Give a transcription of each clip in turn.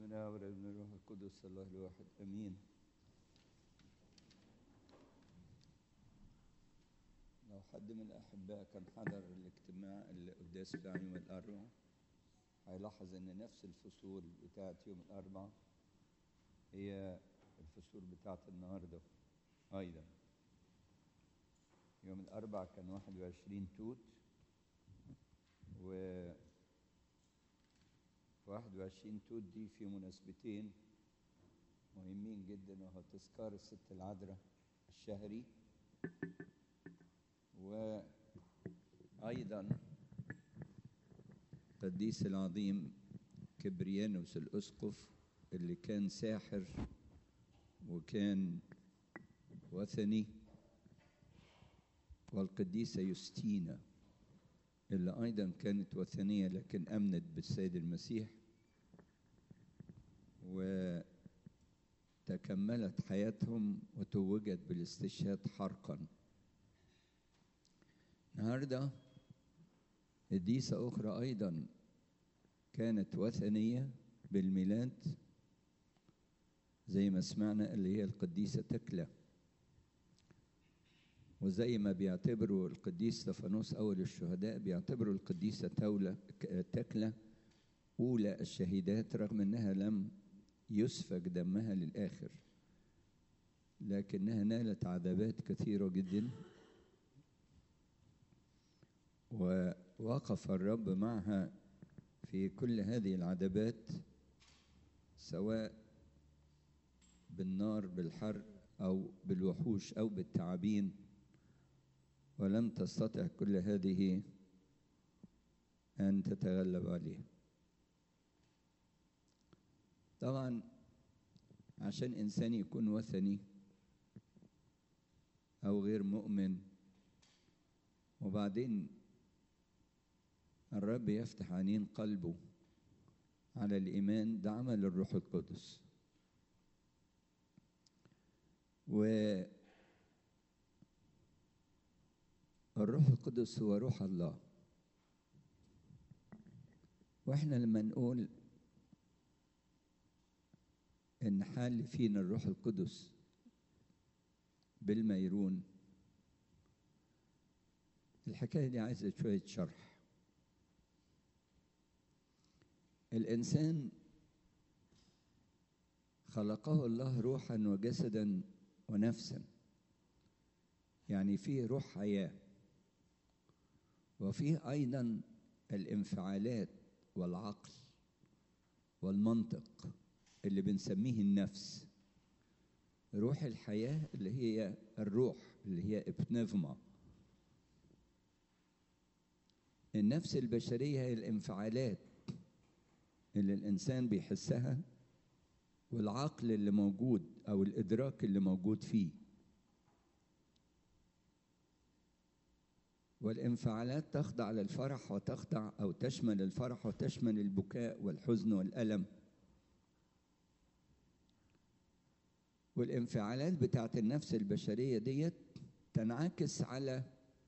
الله والابن والروح القدس الله الواحد امين لو حد من الاحباء كان حضر الاجتماع القداس بتاع يوم الاربعاء هيلاحظ ان نفس الفصول بتاعت يوم الاربعاء هي الفصول بتاعت النهارده ايضا يوم الاربعاء كان 21 توت و 21 توت دي في مناسبتين مهمين جدا وهو تذكار الست العذراء الشهري وأيضا القديس العظيم كبريانوس الأسقف اللي كان ساحر وكان وثني والقديسة يوستينا اللي أيضا كانت وثنية لكن أمنت بالسيد المسيح وتكملت حياتهم وتوجت بالاستشهاد حرقا النهاردة قديسة أخرى أيضا كانت وثنية بالميلاد زي ما سمعنا اللي هي القديسة تكلة وزي ما بيعتبروا القديس استفانوس أول الشهداء بيعتبروا القديسة تولة تكلة أولى الشهيدات رغم أنها لم يسفك دمها للآخر لكنها نالت عذابات كثيرة جدا ووقف الرب معها في كل هذه العذابات سواء بالنار بالحرق أو بالوحوش أو بالتعابين ولم تستطع كل هذه أن تتغلب عليه طبعا عشان إنسان يكون وثني أو غير مؤمن وبعدين الرب يفتح عينين قلبه على الإيمان ده عمل الروح القدس و الروح القدس هو روح الله واحنا لما نقول ان حال فينا الروح القدس بالميرون الحكايه دي عايزه شويه شرح الانسان خلقه الله روحا وجسدا ونفسا يعني فيه روح حياه وفيه ايضا الانفعالات والعقل والمنطق اللي بنسميه النفس روح الحياه اللي هي الروح اللي هي ابنفما النفس البشريه هي الانفعالات اللي الانسان بيحسها والعقل اللي موجود او الادراك اللي موجود فيه والانفعالات تخضع للفرح وتخضع او تشمل الفرح وتشمل البكاء والحزن والالم والانفعالات بتاعت النفس البشريه ديت تنعكس على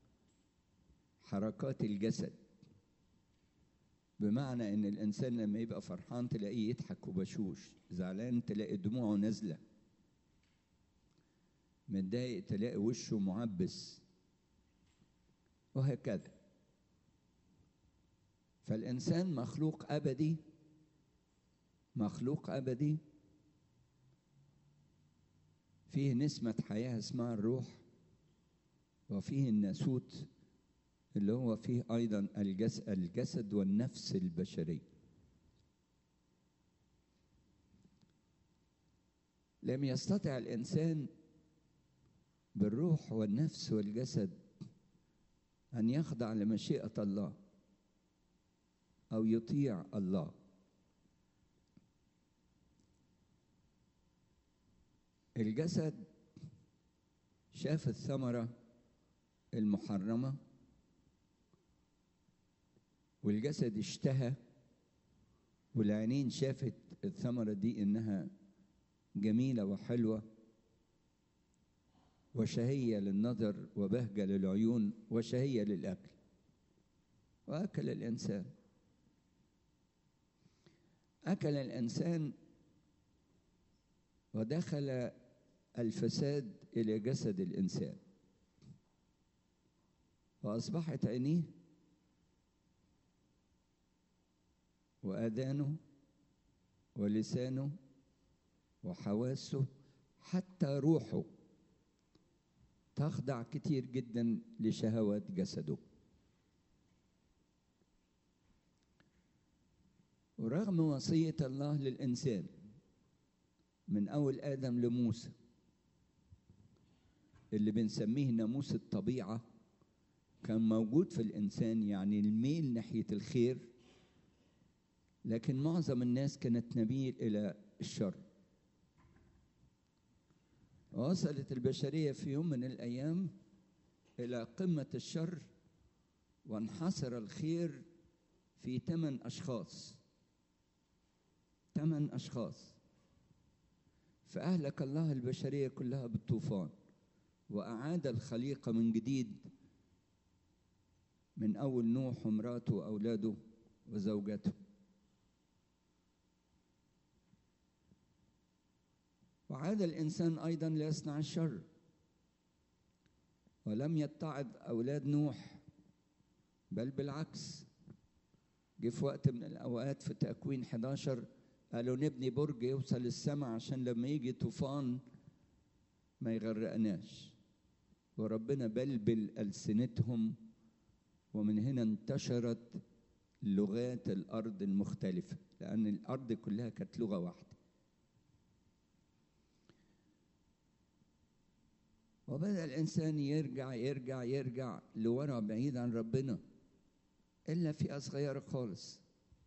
حركات الجسد بمعنى ان الانسان لما يبقى فرحان تلاقيه يضحك وبشوش زعلان تلاقي دموعه نازله متضايق تلاقي وشه معبس وهكذا فالإنسان مخلوق أبدي مخلوق أبدي فيه نسمة حياة اسمها الروح وفيه الناسوت اللي هو فيه أيضا الجسد, الجسد والنفس البشري لم يستطع الإنسان بالروح والنفس والجسد أن يخضع لمشيئة الله أو يطيع الله الجسد شاف الثمرة المحرمة والجسد اشتهى والعينين شافت الثمرة دي إنها جميلة وحلوة وشهية للنظر وبهجة للعيون وشهية للأكل وأكل الإنسان أكل الإنسان ودخل الفساد إلى جسد الإنسان وأصبحت عينيه وآذانه ولسانه وحواسه حتى روحه تخضع كتير جدا لشهوات جسده ورغم وصية الله للإنسان من أول آدم لموسى اللي بنسميه ناموس الطبيعة كان موجود في الإنسان يعني الميل ناحية الخير لكن معظم الناس كانت تميل إلى الشر وصلت البشرية في يوم من الأيام إلى قمة الشر وانحصر الخير في ثمان أشخاص ثمان أشخاص فأهلك الله البشرية كلها بالطوفان وأعاد الخليقة من جديد من أول نوح ومراته وأولاده وزوجته وعاد الإنسان أيضا ليصنع الشر ولم يتعظ أولاد نوح بل بالعكس جه في وقت من الأوقات في تكوين 11 قالوا نبني برج يوصل السماء عشان لما يجي طوفان ما يغرقناش وربنا بلبل ألسنتهم ومن هنا انتشرت لغات الأرض المختلفة لأن الأرض كلها كانت لغة واحدة وبدأ الإنسان يرجع يرجع يرجع لورا بعيد عن ربنا إلا فئة صغيرة خالص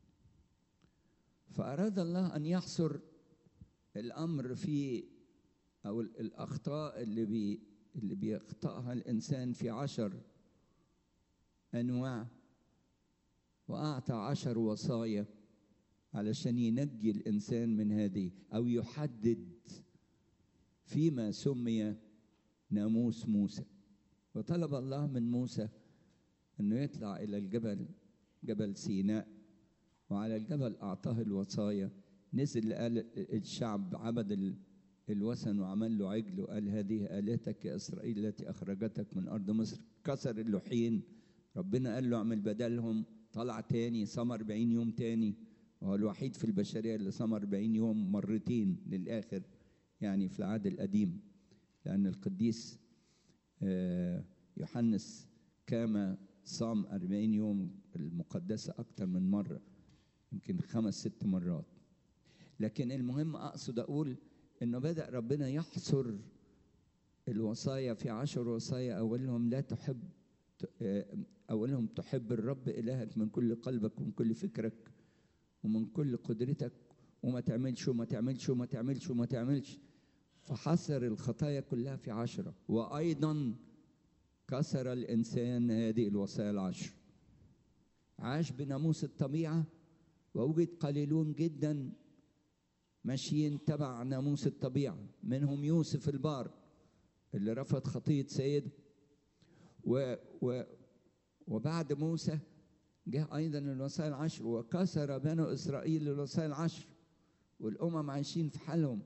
فأراد الله أن يحصر الأمر في أو الأخطاء اللي بي اللي بيخطئها الإنسان في عشر أنواع وأعطى عشر وصايا علشان ينجي الإنسان من هذه أو يحدد فيما سمي ناموس موسى وطلب الله من موسى أنه يطلع إلى الجبل جبل سيناء وعلى الجبل أعطاه الوصايا نزل قال الشعب عبد الوثن وعمل له عجل وقال هذه آلهتك يا إسرائيل التي أخرجتك من أرض مصر كسر اللوحين ربنا قال له اعمل بدلهم طلع تاني صام 40 يوم تاني وهو الوحيد في البشرية اللي صام 40 يوم مرتين للآخر يعني في العهد القديم لأن القديس يوحنس كما صام 40 يوم المقدسة أكثر من مرة يمكن خمس ست مرات لكن المهم أقصد أقول إنه بدأ ربنا يحصر الوصايا في عشر وصايا أولهم لا تحب أولهم تحب الرب إلهك من كل قلبك ومن كل فكرك ومن كل قدرتك وما تعملش وما تعملش وما تعملش وما تعملش فحصر الخطايا كلها في عشرة وأيضا كسر الإنسان هذه الوصايا العشر عاش بناموس الطبيعة ووجد قليلون جدا ماشيين تبع ناموس الطبيعة منهم يوسف البار اللي رفض خطية سيده و و وبعد موسى جاء أيضا الوصايا العشر وكسر بنو إسرائيل الوصايا العشر والأمم عايشين في حالهم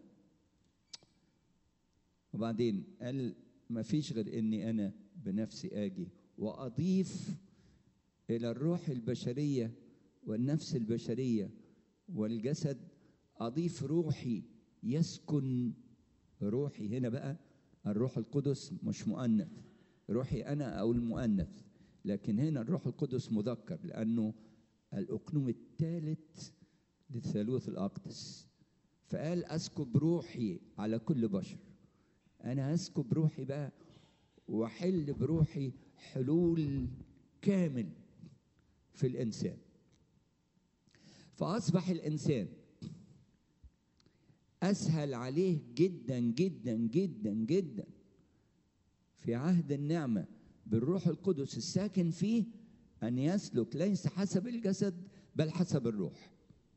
وبعدين قال ما فيش غير إني أنا بنفسي آجي وأضيف إلى الروح البشرية والنفس البشرية والجسد أضيف روحي يسكن روحي هنا بقى الروح القدس مش مؤنث روحي أنا أو المؤنث لكن هنا الروح القدس مذكر لأنه الأقنوم الثالث للثالوث الأقدس فقال أسكب روحي على كل بشر أنا أسكب روحي بقى وأحل بروحي حلول كامل في الإنسان فأصبح الإنسان أسهل عليه جدا جدا جدا جدا في عهد النعمة بالروح القدس الساكن فيه أن يسلك ليس حسب الجسد بل حسب الروح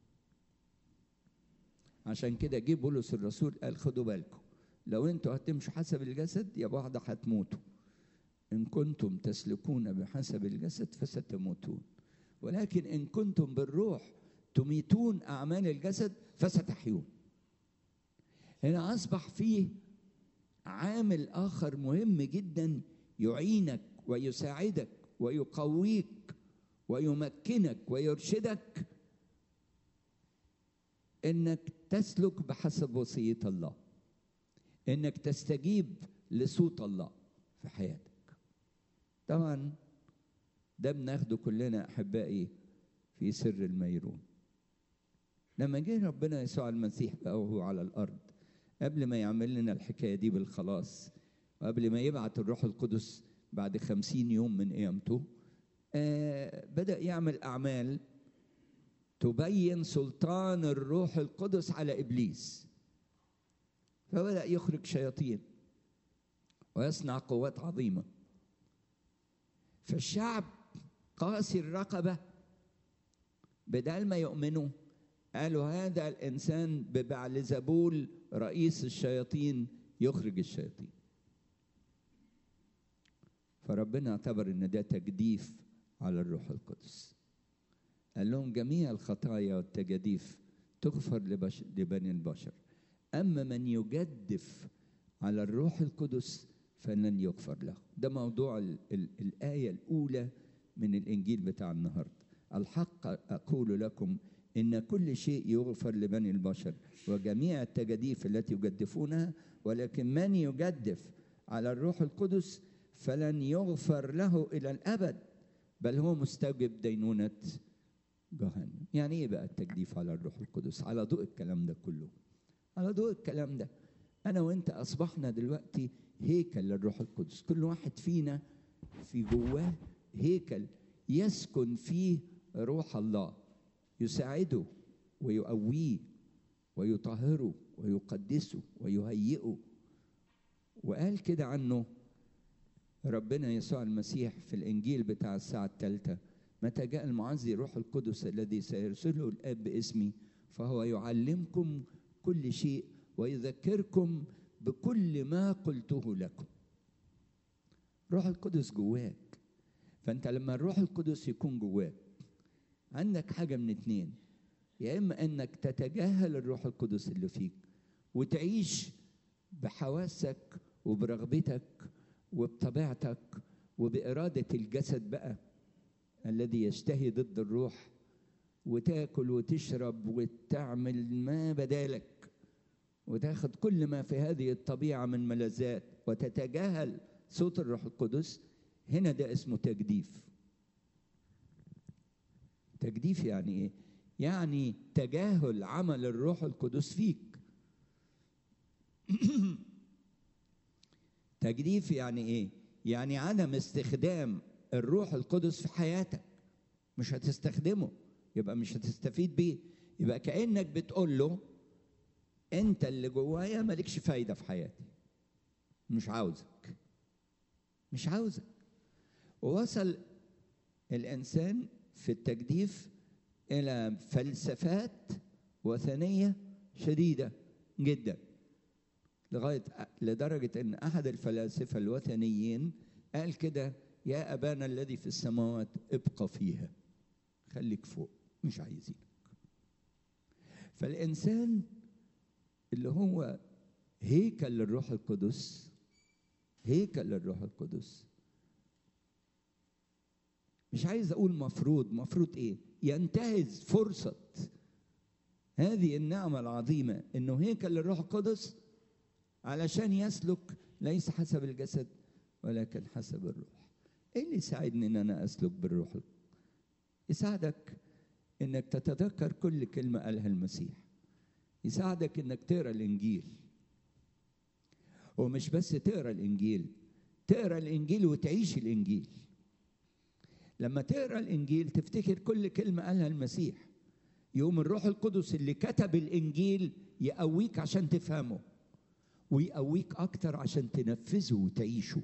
عشان كده جه بولس الرسول قال خدوا بالكم لو انتوا هتمشوا حسب الجسد يا بعض هتموتوا إن كنتم تسلكون بحسب الجسد فستموتون ولكن إن كنتم بالروح تميتون أعمال الجسد فستحيون هنا اصبح فيه عامل اخر مهم جدا يعينك ويساعدك ويقويك ويمكنك ويرشدك انك تسلك بحسب وصيه الله انك تستجيب لصوت الله في حياتك طبعا ده بناخده كلنا احبائي في سر الميرون لما جه ربنا يسوع المسيح بقى وهو على الارض قبل ما يعمل لنا الحكايه دي بالخلاص وقبل ما يبعت الروح القدس بعد خمسين يوم من قيامته آه بدأ يعمل أعمال تبين سلطان الروح القدس على إبليس فبدأ يخرج شياطين ويصنع قوات عظيمة فالشعب قاسي الرقبة بدل ما يؤمنوا قالوا هذا الإنسان ببعلزبول رئيس الشياطين يخرج الشياطين فربنا اعتبر ان ده تجديف على الروح القدس قال لهم جميع الخطايا والتجاديف تغفر لبش... لبني البشر اما من يجدف على الروح القدس فلن يغفر له ده موضوع ال... ال... الايه الاولى من الانجيل بتاع النهارده الحق اقول لكم ان كل شيء يغفر لبني البشر وجميع التجاديف التي يجدفونها ولكن من يجدف على الروح القدس فلن يغفر له الى الابد بل هو مستوجب دينونه جهنم يعني ايه بقى التجديف على الروح القدس على ضوء الكلام ده كله على ضوء الكلام ده انا وانت اصبحنا دلوقتي هيكل للروح القدس كل واحد فينا في جواه هيكل يسكن فيه روح الله يساعده ويقويه ويطهره ويقدسه ويهيئه وقال كده عنه ربنا يسوع المسيح في الانجيل بتاع الساعه الثالثه متى جاء المعزي روح القدس الذي سيرسله الاب باسمي فهو يعلمكم كل شيء ويذكركم بكل ما قلته لكم روح القدس جواك فانت لما الروح القدس يكون جواك عندك حاجه من اتنين يا اما انك تتجاهل الروح القدس اللي فيك وتعيش بحواسك وبرغبتك وبطبيعتك وبإرادة الجسد بقى الذي يشتهي ضد الروح وتاكل وتشرب وتعمل ما بدالك وتاخد كل ما في هذه الطبيعة من ملذات وتتجاهل صوت الروح القدس هنا ده اسمه تجديف تجديف يعني ايه يعني تجاهل عمل الروح القدس فيك تجديف يعني ايه يعني عدم استخدام الروح القدس في حياتك مش هتستخدمه يبقى مش هتستفيد بيه يبقى كانك بتقول له انت اللي جوايا مالكش فايده في حياتي مش عاوزك مش عاوزك ووصل الانسان في التجديف الى فلسفات وثنيه شديده جدا لغايه لدرجه ان احد الفلاسفه الوثنيين قال كده يا ابانا الذي في السماوات ابقى فيها خليك فوق مش عايزينك فالانسان اللي هو هيكل للروح القدس هيكل للروح القدس مش عايز اقول مفروض مفروض ايه ينتهز فرصه هذه النعمه العظيمه انه هيكل للروح القدس علشان يسلك ليس حسب الجسد ولكن حسب الروح ايه اللي يساعدني ان انا اسلك بالروح يساعدك انك تتذكر كل كلمه قالها المسيح يساعدك انك تقرا الانجيل ومش بس تقرا الانجيل تقرا الانجيل وتعيش الانجيل لما تقرا الانجيل تفتكر كل كلمه قالها المسيح يوم الروح القدس اللي كتب الانجيل يقويك عشان تفهمه ويقويك اكتر عشان تنفذه وتعيشه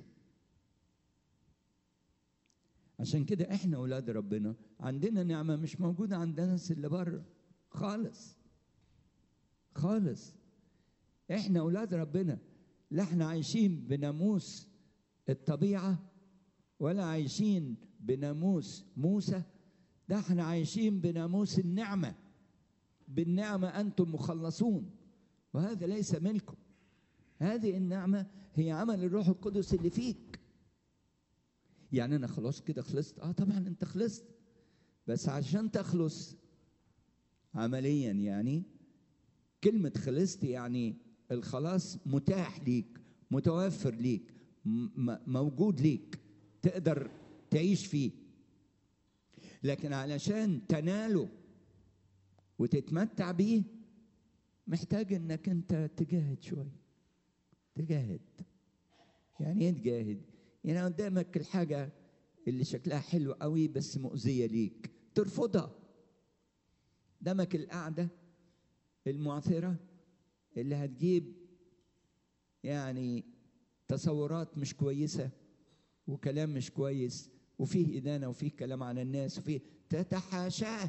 عشان كده احنا اولاد ربنا عندنا نعمه مش موجوده عند الناس اللي بره خالص خالص احنا اولاد ربنا لا احنا عايشين بناموس الطبيعه ولا عايشين بناموس موسى ده احنا عايشين بناموس النعمه بالنعمه انتم مخلصون وهذا ليس منكم هذه النعمة هي عمل الروح القدس اللي فيك يعني أنا خلاص كده خلصت آه طبعا أنت خلصت بس عشان تخلص عمليا يعني كلمة خلصت يعني الخلاص متاح ليك متوفر ليك موجود ليك تقدر تعيش فيه لكن علشان تناله وتتمتع بيه محتاج انك انت تجاهد شويه تجاهد يعني ايه تجاهد يعني قدامك الحاجه اللي شكلها حلو قوي بس مؤذيه ليك ترفضها قدامك القعده المعثره اللي هتجيب يعني تصورات مش كويسه وكلام مش كويس وفيه إدانة وفيه كلام عن الناس وفيه تتحاشاه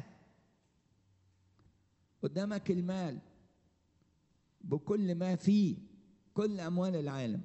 قدامك المال بكل ما فيه كل أموال العالم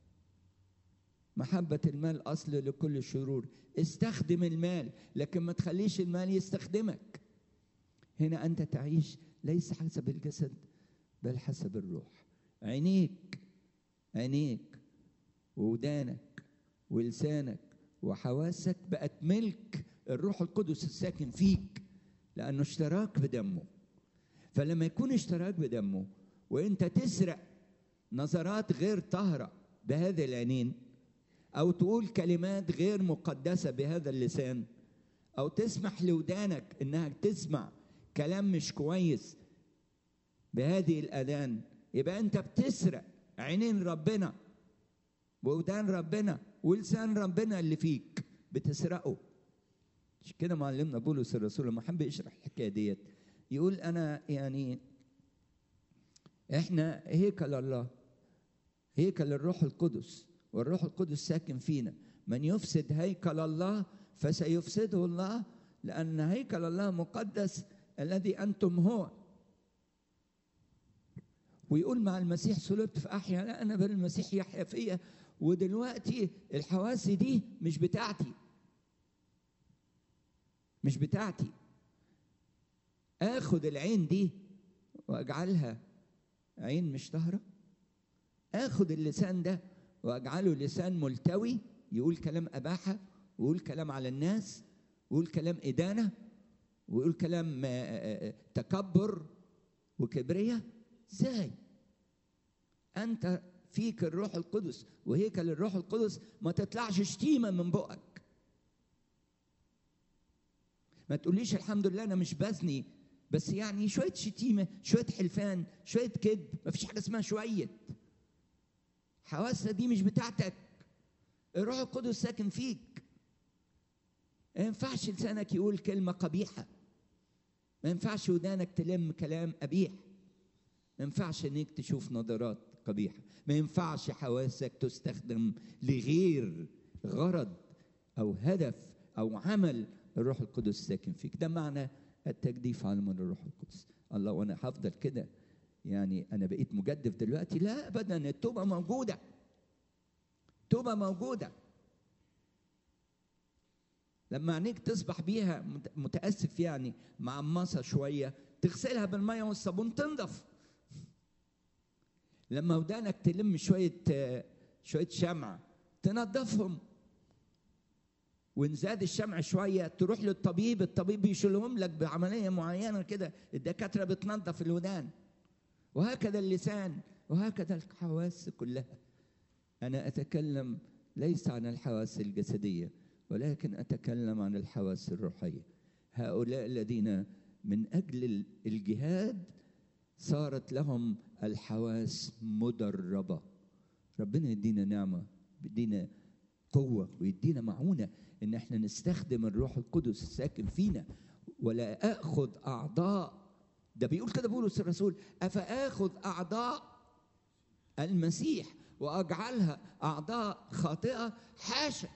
محبة المال أصل لكل الشرور استخدم المال لكن ما تخليش المال يستخدمك هنا أنت تعيش ليس حسب الجسد بل حسب الروح عينيك عينيك وودانك ولسانك وحواسك بقت ملك الروح القدس الساكن فيك لأنه اشتراك بدمه فلما يكون اشتراك بدمه وانت تسرق نظرات غير طاهرة بهذه العينين أو تقول كلمات غير مقدسة بهذا اللسان أو تسمح لودانك إنها تسمع كلام مش كويس بهذه الأذان يبقى أنت بتسرق عينين ربنا وودان ربنا ولسان ربنا اللي فيك بتسرقه مش كده معلمنا بولس الرسول لما حب يشرح الحكايه ديت يقول انا يعني احنا هيكل الله هيكل الروح القدس والروح القدس ساكن فينا من يفسد هيكل الله فسيفسده الله لان هيكل الله مقدس الذي انتم هو ويقول مع المسيح صلبت في احيا لا انا بل المسيح يحيا فيا ودلوقتي الحواس دي مش بتاعتي مش بتاعتي اخد العين دي واجعلها عين مش طاهره اخد اللسان ده واجعله لسان ملتوي يقول كلام اباحه ويقول كلام على الناس ويقول كلام ادانه ويقول كلام تكبر وكبرياء ازاي انت فيك الروح القدس وهيكل الروح القدس ما تطلعش شتيمه من بقك ما تقوليش الحمد لله انا مش بزني بس يعني شويه شتيمه شويه حلفان شويه كذب ما فيش حاجه اسمها شويه حواسها دي مش بتاعتك الروح القدس ساكن فيك ما ينفعش لسانك يقول كلمه قبيحه ما ينفعش ودانك تلم كلام قبيح ما ينفعش انك تشوف نظرات قبيحه ما ينفعش حواسك تستخدم لغير غرض او هدف او عمل الروح القدس ساكن فيك ده معنى التجديف على من الروح القدس الله وانا هفضل كده يعني انا بقيت مجدف دلوقتي لا ابدا التوبه موجوده توبه موجوده لما عينيك تصبح بيها متاسف يعني معمصه شويه تغسلها بالميه والصابون تنضف لما ودانك تلم شويه شويه شمع تنظفهم وان زاد الشمع شويه تروح للطبيب الطبيب يشيلهم لك بعمليه معينه كده الدكاتره بتنظف الودان وهكذا اللسان وهكذا الحواس كلها انا اتكلم ليس عن الحواس الجسديه ولكن اتكلم عن الحواس الروحيه هؤلاء الذين من اجل الجهاد صارت لهم الحواس مدربه ربنا يدينا نعمه يدينا قوه ويدينا معونه ان احنا نستخدم الروح القدس الساكن فينا ولا اخذ اعضاء ده بيقول كده بولس الرسول افاخذ اعضاء المسيح واجعلها اعضاء خاطئه حاشا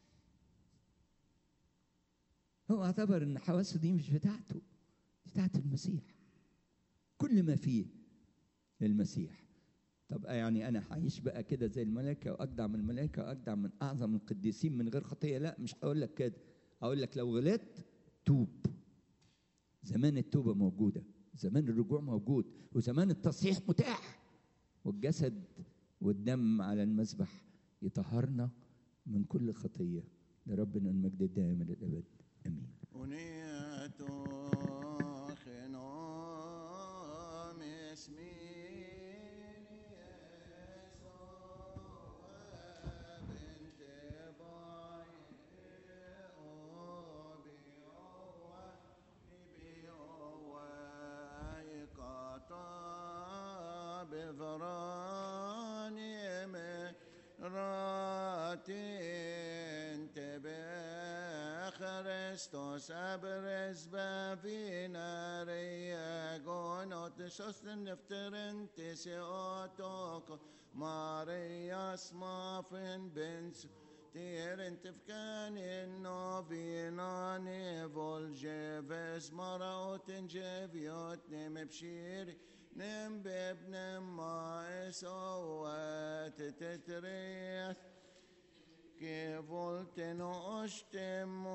هو اعتبر ان حواسه دي مش بتاعته بتاعت المسيح كل ما فيه المسيح طب يعني انا هعيش بقى كده زي الملائكه واجدع من الملائكه واجدع من اعظم القديسين من غير خطيه لا مش هقول لك كده هقول لك لو غلطت توب زمان التوبه موجوده زمان الرجوع موجود وزمان التصحيح متاح والجسد والدم على المذبح يطهرنا من كل خطية لربنا المجد الدائم إلى الأبد آمين أنية خنام اسمين يسوع بنت باي بفراني مراتين تبع خريستوس أبرز في ناري قونوت شوستن نفترن تسيوتوك ماريا سمافن بنس تيرن تفكان انو فيناني فولجيفز مراوت جيفيوت نم بشيري نم بابن ما اسوات تتريث كيفولتن اشتم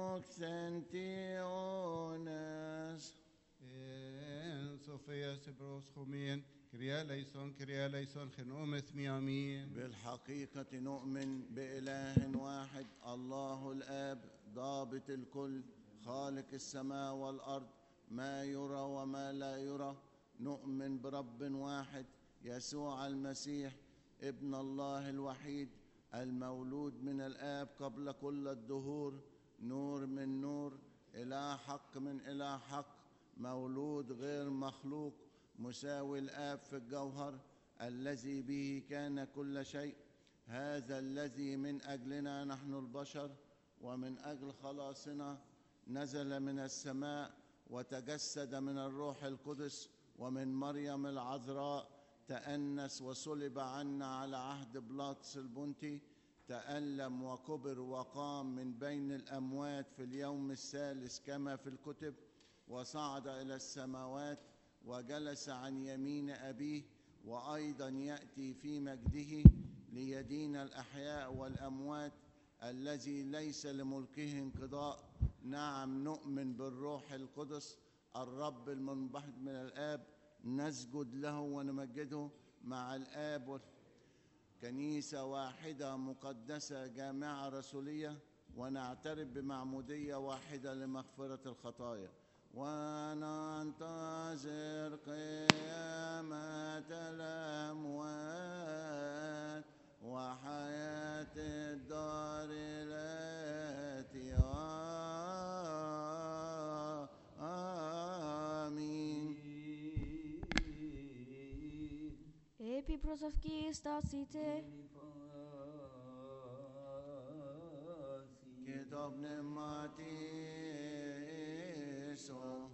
مكسنتيونس En Sofia Sebros Chomin, Kriya Leison, Kriya Leison, Chenomet Miamin. بالحقيقة نؤمن بإله واحد الله الآب ضابط الكل خالق السماء والأرض ما يرى وما لا يرى نؤمن برب واحد يسوع المسيح ابن الله الوحيد المولود من الآب قبل كل الدهور نور من نور إله حق من إله حق مولود غير مخلوق مساوي الآب في الجوهر الذي به كان كل شيء هذا الذي من أجلنا نحن البشر ومن أجل خلاصنا نزل من السماء وتجسد من الروح القدس ومن مريم العذراء تأنس وصلب عنا على عهد بلاطس البنطي تألم وكبر وقام من بين الأموات في اليوم الثالث كما في الكتب وصعد إلى السماوات وجلس عن يمين أبيه وأيضا يأتي في مجده ليدين الأحياء والأموات الذي ليس لملكه انقضاء نعم نؤمن بالروح القدس الرب المنبحث من الآب نسجد له ونمجده مع الآب وال- كنيسة واحدة مقدسة جامعة رسولية ونعترف بمعمودية واحدة لمغفرة الخطايا وننتظر قيامة الأموات وحياة الدار التي آمين Epi prosavki stasite, كتاب نماتي